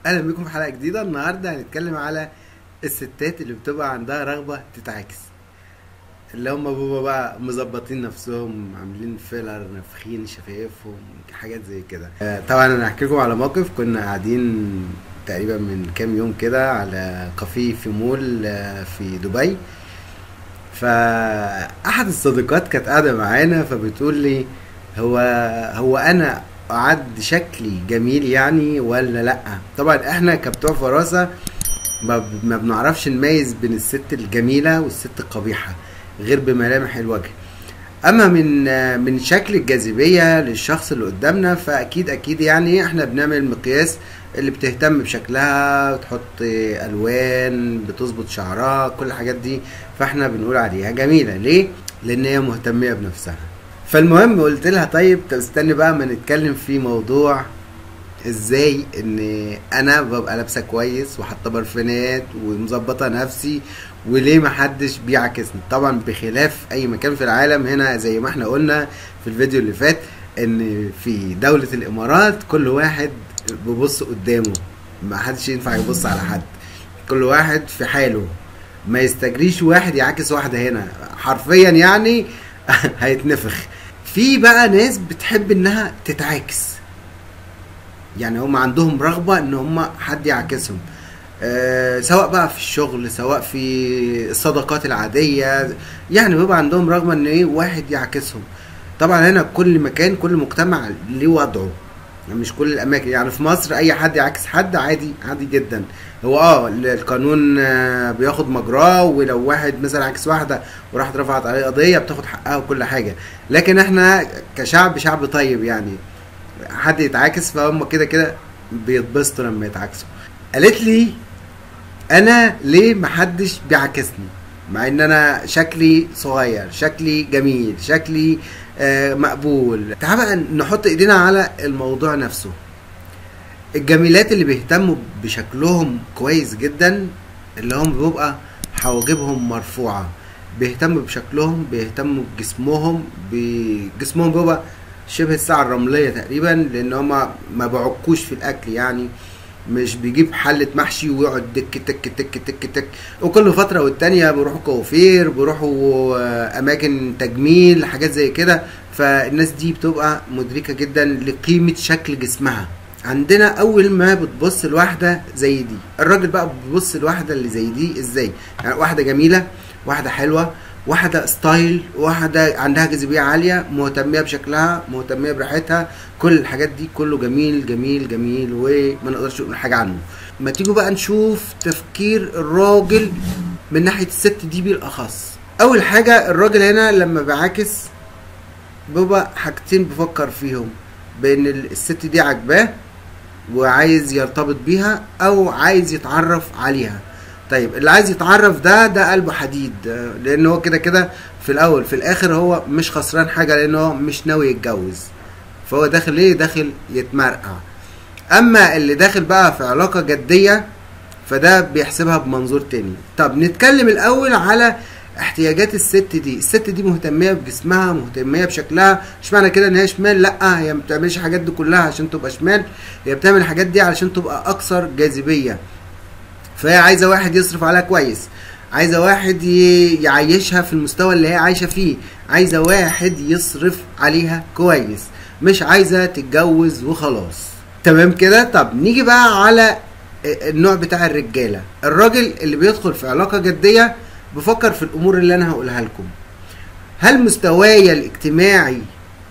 اهلا بكم في حلقه جديده النهارده هنتكلم على الستات اللي بتبقى عندها رغبه تتعاكس اللي هم بيبقوا بقى مظبطين نفسهم عاملين فيلر نافخين شفايفهم حاجات زي كده آه، طبعا انا هحكي لكم على موقف كنا قاعدين تقريبا من كام يوم كده على كافيه في مول آه، في دبي فاحد الصديقات كانت قاعده معانا فبتقول لي هو هو انا اعد شكلي جميل يعني ولا لا طبعا احنا كبتوع فراسه ما, ما بنعرفش نميز بين الست الجميله والست القبيحه غير بملامح الوجه اما من من شكل الجاذبيه للشخص اللي قدامنا فاكيد اكيد يعني احنا بنعمل مقياس اللي بتهتم بشكلها بتحط الوان بتظبط شعرها كل الحاجات دي فاحنا بنقول عليها جميله ليه لان هي مهتميه بنفسها فالمهم قلت لها طيب طب استني بقى ما نتكلم في موضوع ازاي ان انا ببقى لابسه كويس وحاطه برفانات ومظبطه نفسي وليه ما حدش بيعكسني طبعا بخلاف اي مكان في العالم هنا زي ما احنا قلنا في الفيديو اللي فات ان في دولة الامارات كل واحد بيبص قدامه ما حدش ينفع يبص على حد كل واحد في حاله ما يستجريش واحد يعكس واحدة هنا حرفيا يعني هيتنفخ في بقى ناس بتحب انها تتعاكس يعني هم عندهم رغبة ان هم حد يعكسهم أه سواء بقى في الشغل سواء في الصداقات العادية يعني بيبقى عندهم رغبة ان ايه واحد يعكسهم طبعا هنا كل مكان كل مجتمع ليه وضعه يعني مش كل الاماكن يعني في مصر اي حد يعكس حد عادي عادي جدا هو اه القانون آه، بياخد مجراه ولو واحد مثلا عكس واحده وراحت رفعت عليه قضيه بتاخد حقها وكل حاجه لكن احنا كشعب شعب طيب يعني حد يتعاكس فهم كده كده بيتبسطوا لما يتعاكسوا قالت لي انا ليه محدش بيعاكسني مع ان انا شكلي صغير شكلي جميل شكلي آه، مقبول تعال بقى نحط ايدينا على الموضوع نفسه الجميلات اللي بيهتموا بشكلهم كويس جدا اللي هم بيبقى حواجبهم مرفوعة بيهتموا بشكلهم بيهتموا بجسمهم بجسمهم بيبقى شبه الساعة الرملية تقريبا لان هما ما بعكوش في الاكل يعني مش بيجيب حلة محشي ويقعد دك تك تك تك تك وكل فترة والتانية بيروحوا كوافير بيروحوا آه، أماكن تجميل حاجات زي كده فالناس دي بتبقى مدركة جدا لقيمة شكل جسمها عندنا أول ما بتبص لواحدة زي دي الراجل بقى بيبص لواحدة اللي زي دي ازاي يعني واحدة جميلة واحدة حلوة واحدة ستايل واحدة عندها جاذبية عالية مهتمية بشكلها مهتمية براحتها كل الحاجات دي كله جميل جميل جميل وما نقدرش نقول حاجة عنه ما تيجوا بقى نشوف تفكير الراجل من ناحية الست دي بالأخص أول حاجة الراجل هنا لما بيعاكس بيبقى حاجتين بفكر فيهم بين ال- الست دي عجباه وعايز يرتبط بيها او عايز يتعرف عليها طيب اللي عايز يتعرف ده ده قلبه حديد آه، لان هو كده كده في الاول في الاخر هو مش خسران حاجه لان هو مش ناوي يتجوز فهو داخل ايه داخل يتمرقع اما اللي داخل بقى في علاقه جديه فده بيحسبها بمنظور تاني طب نتكلم الاول على احتياجات الست دي الست دي مهتميه بجسمها مهتميه بشكلها مش معنى كده ان هي شمال لا هي ما بتعملش الحاجات دي كلها عشان تبقى شمال هي بتعمل الحاجات دي علشان تبقى اكثر جاذبيه فهي عايزه واحد يصرف عليها كويس عايزه واحد ي- يعيشها في المستوى اللي هي عايشه فيه عايزه واحد يصرف عليها كويس مش عايزه تتجوز وخلاص تمام كده طب نيجي بقى على النوع بتاع الرجاله الراجل اللي بيدخل في علاقه جديه بفكر في الامور اللي انا هقولها لكم هل مستواي الاجتماعي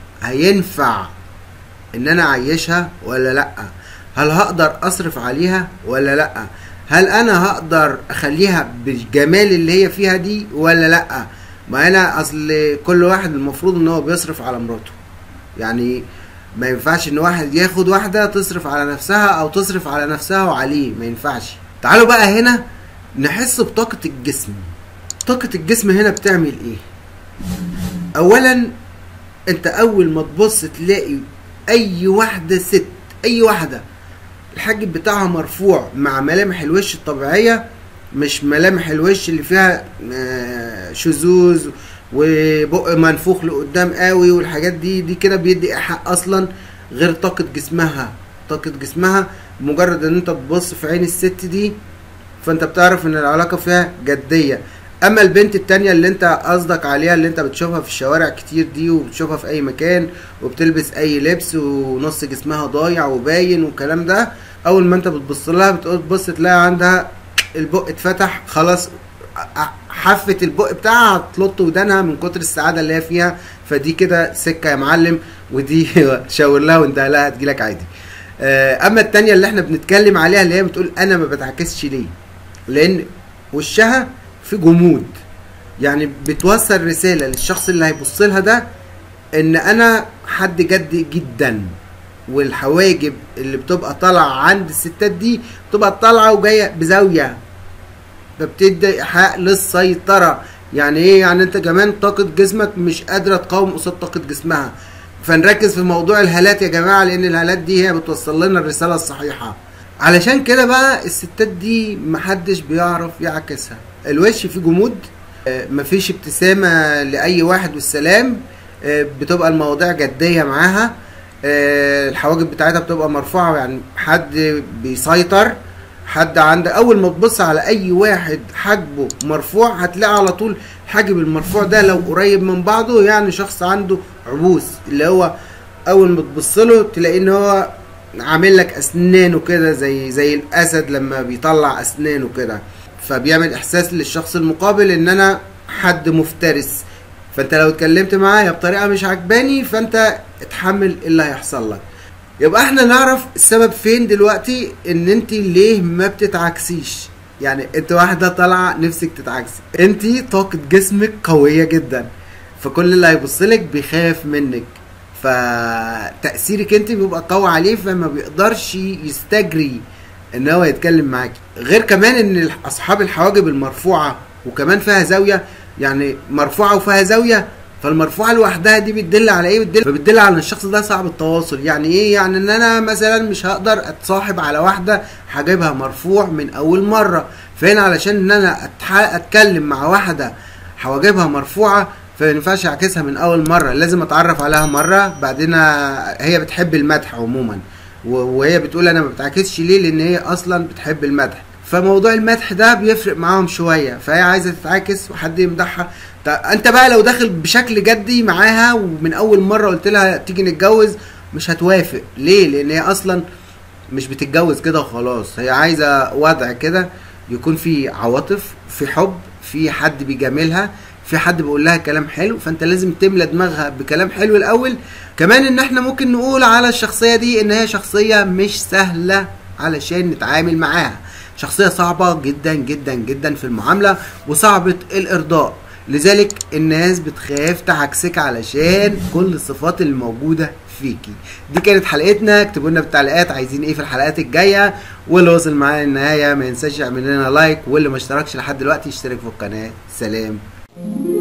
هينفع ان انا اعيشها ولا لا هل هقدر اصرف عليها ولا لا هل انا هقدر اخليها بالجمال اللي هي فيها دي ولا لا ما انا اصل كل واحد المفروض ان هو بيصرف على مراته يعني ما ينفعش ان واحد ياخد واحده تصرف على نفسها او تصرف على نفسها وعليه ما ينفعش تعالوا بقى هنا نحس بطاقه الجسم طاقه الجسم هنا بتعمل ايه اولا انت اول ما تبص تلاقي اي واحده ست اي واحده الحاجب بتاعها مرفوع مع ملامح الوش الطبيعيه مش ملامح الوش اللي فيها آه، شذوذ وبق منفوخ لقدام قوي والحاجات دي دي كده بيدي ايحاء اصلا غير طاقه جسمها طاقه جسمها مجرد ان انت تبص في عين الست دي فانت بتعرف ان العلاقه فيها جديه اما البنت التانية اللي انت قصدك عليها اللي انت بتشوفها في الشوارع كتير دي وبتشوفها في اي مكان وبتلبس اي لبس ونص جسمها ضايع وباين والكلام ده اول ما انت بتبص لها بتقول تبص تلاقي عندها البق اتفتح خلاص حفة البق بتاعها هتلط ودانها من كتر السعادة اللي هي فيها فدي كده سكة يا معلم ودي شاور لها وانت لها هتجيلك عادي آه، اما التانية اللي احنا بنتكلم عليها اللي هي بتقول انا ما بتعكسش ليه لان وشها في جمود يعني بتوصل رسالة للشخص اللي هيبص لها ده ان انا حد جد جدا والحواجب اللي بتبقى طالعة عند الستات دي بتبقى طالعة وجاية بزاوية فبتدي ايحاء للسيطرة يعني ايه يعني انت كمان طاقة جسمك مش قادرة تقاوم قصاد طاقة جسمها فنركز في موضوع الهالات يا جماعة لان الهالات دي هي بتوصل لنا الرسالة الصحيحة علشان كده بقى الستات دي محدش بيعرف يعكسها الوش فيه جمود آه، مفيش ابتسامة لأي واحد والسلام آه، بتبقى المواضيع جدية معاها آه، الحواجب بتاعتها بتبقى مرفوعة يعني حد بيسيطر حد عنده اول ما تبص على اي واحد حاجبه مرفوع هتلاقي على طول الحاجب المرفوع ده لو قريب من بعضه يعني شخص عنده عبوس اللي هو اول ما تبص له تلاقي ان هو عامل لك اسنانه كده زي زي الاسد لما بيطلع اسنانه كده فبيعمل احساس للشخص المقابل ان انا حد مفترس فانت لو اتكلمت معايا بطريقه مش عجباني فانت اتحمل اللي هيحصل لك يبقى احنا نعرف السبب فين دلوقتي ان انت ليه ما بتتعكسيش يعني انت واحده طالعه نفسك تتعكسي انت طاقه جسمك قويه جدا فكل اللي هيبصلك بيخاف منك فتأثيرك انت بيبقى قوي عليه فما بيقدرش يستجري ان هو يتكلم معاكي غير كمان ان اصحاب الحواجب المرفوعه وكمان فيها زاويه يعني مرفوعه وفيها زاويه فالمرفوعه لوحدها دي بتدل على ايه بتدل فبتدل على ان الشخص ده صعب التواصل يعني ايه يعني ان انا مثلا مش هقدر اتصاحب على واحده حاجبها مرفوع من اول مره فهنا علشان ان انا أتح... اتكلم مع واحده حواجبها مرفوعه فما ينفعش اعكسها من اول مره لازم اتعرف عليها مره بعدين هي بتحب المدح عموما وهي بتقول انا ما بتعكسش ليه لان هي اصلا بتحب المدح فموضوع المدح ده بيفرق معاهم شويه فهي عايزه تتعاكس وحد يمدحها انت بقى لو داخل بشكل جدي معاها ومن اول مره قلت لها تيجي نتجوز مش هتوافق ليه لان هي اصلا مش بتتجوز كده وخلاص هي عايزه وضع كده يكون في عواطف في حب في حد بيجاملها في حد بيقول لها كلام حلو فانت لازم تملى دماغها بكلام حلو الاول كمان ان احنا ممكن نقول على الشخصيه دي ان هي شخصيه مش سهله علشان نتعامل معاها شخصيه صعبه جدا جدا جدا في المعامله وصعبه الارضاء لذلك الناس بتخاف تعكسك علشان كل الصفات اللي موجوده فيكي دي كانت حلقتنا اكتبوا لنا في التعليقات عايزين ايه في الحلقات الجايه واللي وصل معانا النهايه ما ينساش يعمل لنا لايك واللي ما اشتركش لحد دلوقتي يشترك في القناه سلام